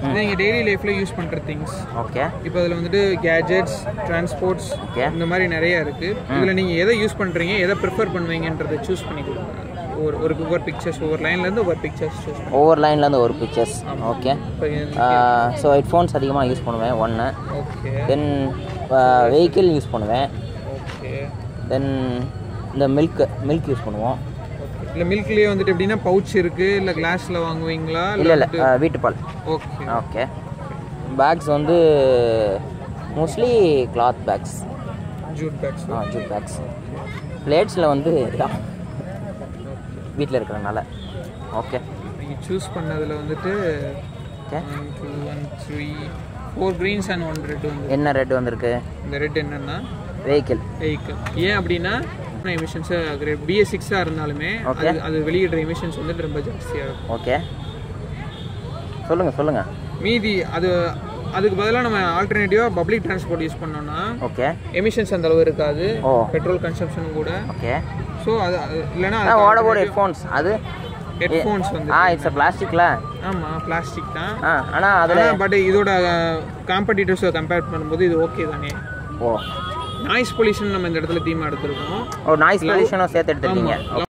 நீங்கள் டெய்லி லைஃப்பில் யூஸ் பண்ணுற திங்ஸ் ஓகே இப்போ அதில் வந்துட்டு கேஜெட்ஸ் டிரான்ஸ்போர்ட்ஸ் Okay. இந்த மாதிரி நிறைய இருக்குது இதில் நீங்கள் எதை யூஸ் பண்ணுறீங்க எதை ப்ரிஃபர் பண்ணுவீங்கன்றதை சூஸ் பண்ணி கொடுங்க ஒரு ஒரு ஒவ்வொரு பிக்சர்ஸ் ஒவ்வொரு லைன்லேருந்து ஒவ்வொரு பிக்சர்ஸ் சூஸ் பண்ணுங்க ஒவ்வொரு லைன்லேருந்து ஒரு பிக்சர்ஸ் ஓகே இப்போ ஸோ ஹெட்ஃபோன்ஸ் அதிகமாக யூஸ் பண்ணுவேன் ஒன்று ஓகே தென் வெஹிக்கிள் யூஸ் பண்ணுவேன் ஓகே தென் இந்த மில்க் மில்க் யூஸ் பண்ணுவோம் ஓகே இல்லை மில்க்லேயே வந்துட்டு எப்படின்னா பவுச் இருக்குது இல்லை கிளாஸில் வாங்குவீங்களா இல்லை இல்லை வீட்டுப்பால் ஓகே ஓகே பேக்ஸ் வந்து mostly cloth bags jute bags ah jute bags பிளேட்ஸில் வந்து வீட்டில் இருக்கிறனால ஓகே நீங்கள் சூஸ் பண்ணதில் வந்துட்டு okay one two one three four greens and one red வந்து என்ன ரேட் வந்திருக்கு இந்த ரெட் என்னன்னா வெஹிக்கிள் வெஹிக்கிள் ஏன் அப்படின்னா எமிஷன்ஸு பிஎஸ் சிக்ஸாக இருந்தாலுமே Okay. அது அது வெளியிடுற எமிஷன்ஸ் வந்துட்டு ரொம்ப ஜாஸ்தியாக இருக்கும் ஓகே சொல்லுங்கள் சொல்லுங்கள் மீதி அது அதுக்கு பதிலாக நம்ம ஆல்டர்னேட்டிவாக பப்ளிக் டிரான்ஸ்போர்ட் யூஸ் பண்ணோம்னா ஓகே எமிஷன்ஸ் அந்த அளவு இருக்காது ஓ பெட்ரோல் கன்சம்ஷன் கூட ஓகே ஸோ அது அது- இல்லைன்னா ஆ வாட் அபவுட் ஹெட்ஃபோன்ஸ் அது ஹெட்ஃபோன்ஸ் வந்து ஆ இட்ஸ் பிளாஸ்டிக்கில் ஆமாம் பிளாஸ்டிக் தான் ஆ ஆனால் அதில் பட் இதோட காம்படிட்டர்ஸை கம்பேர் பண்ணும்போது இது ஓகே தானே ஓ நாய்ஸ் பொல்யூஷன் நம்ம இந்த இடத்துல தீமா எடுத்திருக்கோம் ஓ நாய்ஸ் பொல்யூஷனும் சேர்த்து எடுத்துருக்கீங்க ஆமா.